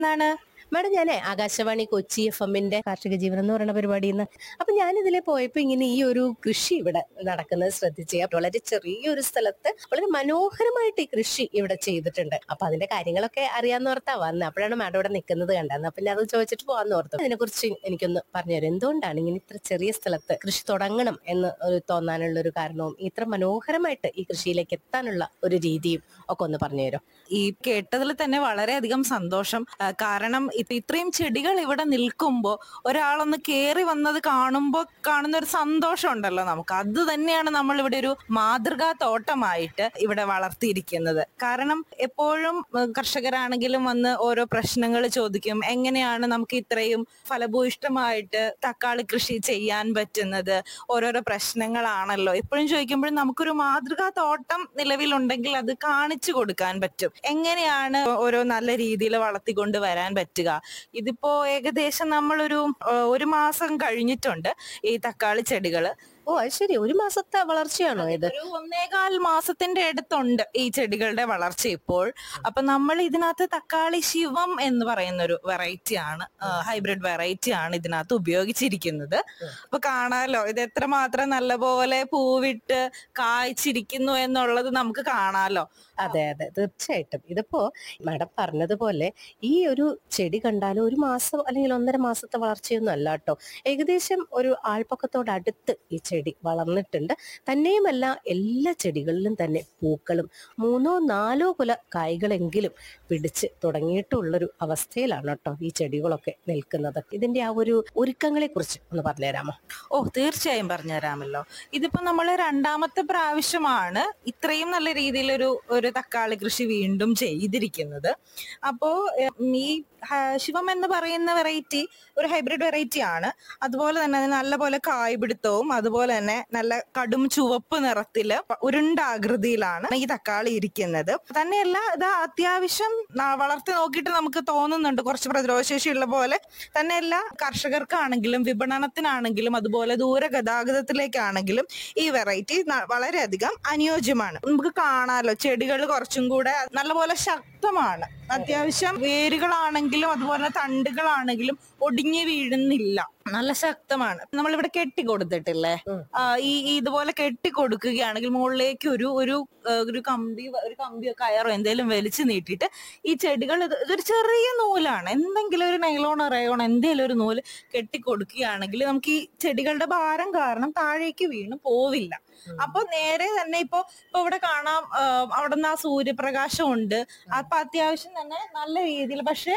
എന്താണ് മാഡം ഞാനേ ആകാശവാണി കൊച്ചി എഫ് എമ്മിന്റെ കാർഷിക ജീവനം എന്ന് പറയുന്ന പരിപാടിയിൽ നിന്ന് അപ്പൊ ഞാൻ ഇതിലെ പോയപ്പോ ഇങ്ങനെ ഈ ഒരു കൃഷി ഇവിടെ നടക്കുന്നത് ശ്രദ്ധിച്ചു അപ്പൊ വളരെ ചെറിയൊരു സ്ഥലത്ത് വളരെ മനോഹരമായിട്ട് ഈ കൃഷി ഇവിടെ ചെയ്തിട്ടുണ്ട് അപ്പൊ അതിന്റെ കാര്യങ്ങളൊക്കെ അറിയാന്ന് ഓർത്താ വന്നത് അപ്പോഴാണ് മാഡം ഇവിടെ നിൽക്കുന്നത് കണ്ടത് അപ്പൊ പിന്നെ അത് ചോദിച്ചിട്ട് പോകാന്ന് ഓർത്തു അതിനെ കുറിച്ച് എനിക്കൊന്ന് പറഞ്ഞുതരും എന്തുകൊണ്ടാണ് ഇങ്ങനെ ഇത്ര ചെറിയ സ്ഥലത്ത് കൃഷി തുടങ്ങണം എന്ന് ഒരു തോന്നാനുള്ള ഒരു കാരണവും ഇത്ര മനോഹരമായിട്ട് ഈ കൃഷിയിലേക്ക് എത്താനുള്ള ഒരു രീതിയും ഒക്കെ ഒന്ന് പറഞ്ഞുതരും ഈ കേട്ടതിൽ തന്നെ വളരെയധികം സന്തോഷം ആ, കാരണം ഇ- ഇത്രയും ചെടികൾ ഇവിടെ നിൽക്കുമ്പോൾ ഒരാളൊന്ന് കേറി വന്നത് കാണുമ്പോൾ കാണുന്ന ഒരു സന്തോഷം ഉണ്ടല്ലോ നമുക്ക് അത് തന്നെയാണ് നമ്മൾ ഇവിടെ ഒരു മാതൃകാ തോട്ടമായിട്ട് ഇവിടെ വളർത്തിയിരിക്കുന്നത് കാരണം എപ്പോഴും ഉം, കർഷകരാണെങ്കിലും വന്ന് ഓരോ പ്രശ്നങ്ങൾ ചോദിക്കും എങ്ങനെയാണ് നമുക്ക് ഇത്രയും ഫലഭൂയിഷ്ടമായിട്ട് തക്കാളി കൃഷി ചെയ്യാൻ പറ്റുന്നത് ഓരോരോ പ്രശ്നങ്ങളാണല്ലോ എപ്പോഴും ചോദിക്കുമ്പോഴും നമുക്കൊരു മാതൃകാ തോട്ടം നിലവിലുണ്ടെങ്കിൽ അത് കാണിച്ചു കൊടുക്കാൻ പറ്റും എങ്ങനെയാണ് ഓരോ നല്ല രീതിയിൽ വളർത്തിക്കൊണ്ട് വരാൻ പറ്റുക ഇതിപ്പോ ഏകദേശം നമ്മളൊരു ഏഹ്, ഒരു മാസം കഴിഞ്ഞിട്ടുണ്ട് ഈ തക്കാളി ചെടികള് ഓ അത് ശരി ഒരു മാസത്തെ വളർച്ചയാണോ ഇത് ഒരു ഒന്നേകാൽ മാസത്തിന്റെ അടുത്തുണ്ട് ഈ ചെടികളുടെ വളർച്ച ഇപ്പോൾ അപ്പൊ നമ്മൾ ഇതിനകത്ത് തക്കാളി ശിവം എന്ന് പറയുന്ന ഒരു വെറൈറ്റി ആണ് ഹൈബ്രിഡ് വെറൈറ്റി ആണ് ഇതിനകത്ത് ഉപയോഗിച്ചിരിക്കുന്നത് അപ്പൊ കാണാലോ ഇത് എത്രമാത്രം നല്ലപോലെ പൂവിട്ട് കായ്ച്ചിരിക്കുന്നു എന്നുള്ളത് നമുക്ക് കാണാലോ അതെ അതെ തീർച്ചയായിട്ടും ഇതിപ്പോ മാഡം പറഞ്ഞതുപോലെ ഈ ഒരു ചെടി കണ്ടാലും ഒരു മാസം അല്ലെങ്കിൽ ഒന്നര മാസത്തെ വളർച്ചയൊന്നും അല്ല കേട്ടോ ഏകദേശം ഒരു ആൾപ്പക്കത്തോട് അടുത്ത് ഈ ചെടി വളർന്നിട്ടുണ്ട് തന്നെയുമല്ല എല്ലാ ചെടികളിലും തന്നെ പൂക്കളും മൂന്നോ നാലോ കുല കായ്കളെങ്കിലും പിടിച്ച് തുടങ്ങിയിട്ടുള്ളൊരു അവസ്ഥയിലാണ് കേട്ടോ ഈ ചെടികളൊക്കെ നിൽക്കുന്നത് ഇതിന്റെ ആ ഒരു ഒരുക്കങ്ങളെ കുറിച്ച് ഒന്ന് പറഞ്ഞുതരാമോ ഓ തീർച്ചയായും പറഞ്ഞുതരാമല്ലോ ഇതിപ്പോ നമ്മൾ രണ്ടാമത്തെ പ്രാവശ്യമാണ് ഇത്രയും നല്ല രീതിയിലൊരു ഒരു തക്കാളി കൃഷി വീണ്ടും ചെയ്തിരിക്കുന്നത് അപ്പോ ഉം, ഈ ഹ- ശിവം എന്ന് പറയുന്ന വെറൈറ്റി ഒരു ഹൈബ്രിഡ് വെറൈറ്റി ആണ് അതുപോലെ തന്നെ അതിന് നല്ലപോലെ കായ്പിടുത്തവും അതുപോലെ തന്നെ നല്ല കടും ചുവപ്പ് നിറത്തില് ഉരുണ്ട ആകൃതിയിലാണ് ഈ തക്കാളി ഇരിക്കുന്നത് തന്നെയല്ല ഇത് അത്യാവശ്യം ന- വളർത്തി നോക്കിയിട്ട് നമുക്ക് തോന്നുന്നുണ്ട് കുറച്ച് പ്രതിരോധശേഷിയുള്ള പോലെ തന്നെയല്ല കർഷകർക്കാണെങ്കിലും വിപണനത്തിനാണെങ്കിലും അതുപോലെ ദൂര ഗതാഗതത്തിലേക്കാണെങ്കിലും ഈ വെറൈറ്റി വളരെയധികം അനുയോജ്യമാണ് നമുക്ക് കാണാലോ ചെടികൾ കുറച്ചും കൂടെ നല്ലപോലെ ശക്തമാണ് അത്യാവശ്യം വേരുകളാണെങ്കിലും അതുപോലെ തണ്ടുകളാണെങ്കിലും ഒടിഞ്ഞു വീഴുന്നില്ല നല്ല ശക്തമാണ് നമ്മളിവിടെ കെട്ടി കൊടുത്തിട്ടില്ലേ ആ, ഈ ഈ ഇതുപോലെ കെട്ടി കൊടുക്കുകയാണെങ്കിൽ മുകളിലേക്ക് ഒരു ഒരു ആ, ഒരു കമ്പി ഒരു കമ്പിയോ കയറോ എന്തെങ്കിലും വലിച്ചു നീട്ടിയിട്ട് ഈ ചെടികൾ ഇത് ഇതൊരു ചെറിയ നൂലാണ് എന്തെങ്കിലും ഒരു നൈലോണോ റയോണോ എന്തെങ്കിലും ഒരു നൂല് കെട്ടി കൊടുക്കുകയാണെങ്കിൽ നമുക്ക് ഈ ചെടികളുടെ ഭാരം കാരണം താഴേക്ക് വീണ് പോവില്ല അപ്പൊ നേരെ തന്നെ ഇപ്പൊ ഇപ്പൊ ഇവിടെ കാണാം ആ, അവിടുന്ന് ആ സൂര്യപ്രകാശം ഉണ്ട് അപ്പൊ അത്യാവശ്യം തന്നെ നല്ല രീതിയിൽ പക്ഷെ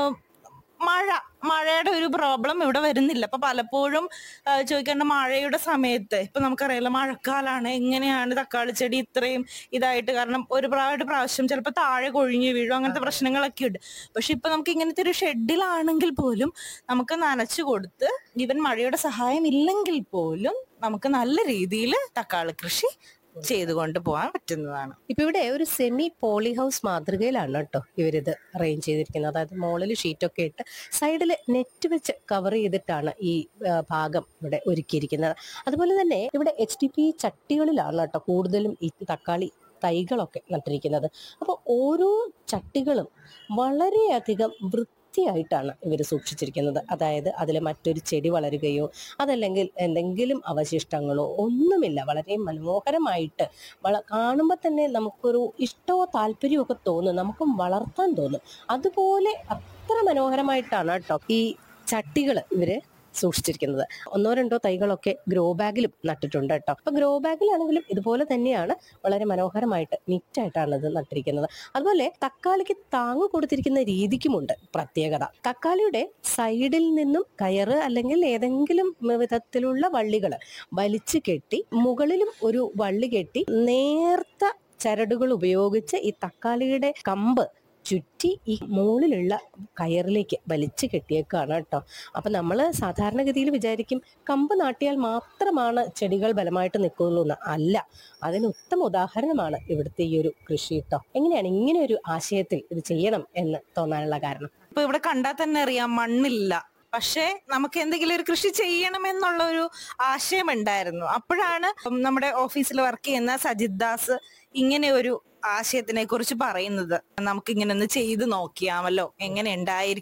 മഴ മഴയുടെ ഒരു പ്രോബ്ലം ഇവിടെ വരുന്നില്ല അപ്പൊ പലപ്പോഴും ആ, ചോദിക്കേണ്ട മഴയുടെ സമയത്ത് ഇപ്പൊ നമുക്കറിയാലോ മഴക്കാലാണ് എങ്ങനെയാണ് തക്കാളി ചെടി ഇത്രയും ഇതായിട്ട് കാരണം ഒരു പ്രാവശ്യം പ്രാവശ്യം ചിലപ്പോൾ താഴെ കൊഴിഞ്ഞു വീഴും അങ്ങനത്തെ പ്രശ്നങ്ങളൊക്കെ ഉണ്ട് പക്ഷെ ഇപ്പൊ നമുക്ക് ഇങ്ങനത്തെ ഒരു ഷെഡിലാണെങ്കിൽ പോലും നമുക്ക് നനച്ചു കൊടുത്ത് ഈവൻ മഴയുടെ സഹായം ഇല്ലെങ്കിൽ പോലും നമുക്ക് നല്ല രീതിയിൽ തക്കാളി കൃഷി ചെയ്തുകൊണ്ട് പോകാൻ പറ്റുന്നതാണ് ഇപ്പൊ ഇവിടെ ഒരു സെമി പോളി ഹൗസ് മാതൃകയിലാണ് കേട്ടോ ഇവരിത് അറേഞ്ച് ചെയ്തിരിക്കുന്നത് അതായത് മുകളിൽ ഷീറ്റൊക്കെ ഇട്ട് സൈഡിൽ നെറ്റ് വെച്ച് കവർ ചെയ്തിട്ടാണ് ഈ ആ, ഭാഗം ഇവിടെ ഒരുക്കിയിരിക്കുന്നത് അതുപോലെ തന്നെ ഇവിടെ എച്ച് ഡി പി ചട്ടികളിലാണ് കേട്ടോ കൂടുതലും ഈ തക്കാളി തൈകളൊക്കെ നട്ടിരിക്കുന്നത് അപ്പോൾ ഓരോ ചട്ടികളും വളരെയധികം വൃത്തിയായിട്ടാണ് ഇവർ സൂക്ഷിച്ചിരിക്കുന്നത് അതായത് അതിൽ മറ്റൊരു ചെടി വളരുകയോ അതല്ലെങ്കിൽ എന്തെങ്കിലും അവശിഷ്ടങ്ങളോ ഒന്നുമില്ല വളരെ മനോഹരമായിട്ട് വള കാണുമ്പോൾ തന്നെ നമുക്കൊരു ഇഷ്ടമോ താല്പര്യമോ ഒക്കെ തോന്നും നമുക്കും വളർത്താൻ തോന്നും അതുപോലെ അത്ര മനോഹരമായിട്ടാണ് കേട്ടോ ഈ ചട്ടികൾ ഇവര് സൂക്ഷിച്ചിരിക്കുന്നത് ഒന്നോ രണ്ടോ തൈകളൊക്കെ ഗ്രോ ബാഗിലും നട്ടിട്ടുണ്ട് കേട്ടോ അപ്പൊ ഗ്രോ ബാഗിലാണെങ്കിലും ഇതുപോലെ തന്നെയാണ് വളരെ മനോഹരമായിട്ട് നീറ്റായിട്ടാണ് ഇത് നട്ടിരിക്കുന്നത് അതുപോലെ തക്കാളിക്ക് താങ്ങ് കൊടുത്തിരിക്കുന്ന രീതിക്കുമുണ്ട് പ്രത്യേകത തക്കാളിയുടെ സൈഡിൽ നിന്നും കയറ് അല്ലെങ്കിൽ ഏതെങ്കിലും വിധത്തിലുള്ള വള്ളികൾ വലിച്ചു കെട്ടി മുകളിലും ഒരു വള്ളി കെട്ടി നേർത്ത ചരടുകൾ ഉപയോഗിച്ച് ഈ തക്കാളിയുടെ കമ്പ് ചുറ്റി ഈ മുകളിലുള്ള കയറിലേക്ക് വലിച്ചു കെട്ടിയേക്കാണ് കേട്ടോ അപ്പൊ നമ്മൾ സാധാരണഗതിയിൽ വിചാരിക്കും കമ്പ് നാട്ടിയാൽ മാത്രമാണ് ചെടികൾ ബലമായിട്ട് നിൽക്കുള്ളൂ എന്ന് അല്ല അതിന് ഉത്തമ ഉദാഹരണമാണ് ഇവിടുത്തെ ഈ ഒരു കൃഷി കേട്ടോ എങ്ങനെയാണ് ഇങ്ങനെ ഒരു ആശയത്തിൽ ഇത് ചെയ്യണം എന്ന് തോന്നാനുള്ള കാരണം ഇപ്പൊ ഇവിടെ കണ്ടാൽ തന്നെ അറിയാം മണ്ണില്ല പക്ഷേ നമുക്ക് എന്തെങ്കിലും ഒരു കൃഷി ചെയ്യണമെന്നുള്ള ഒരു ആശയം ഉണ്ടായിരുന്നു അപ്പോഴാണ് നമ്മുടെ ഓഫീസിൽ വർക്ക് ചെയ്യുന്ന സജിത് ദാസ് ഇങ്ങനെ ഒരു ആശയത്തിനെ കുറിച്ച് പറയുന്നത് നമുക്ക് ഇങ്ങനെ ഒന്ന് ചെയ്തു നോക്കിയാമല്ലോ എങ്ങനെ ഉണ്ടായിരിക്കും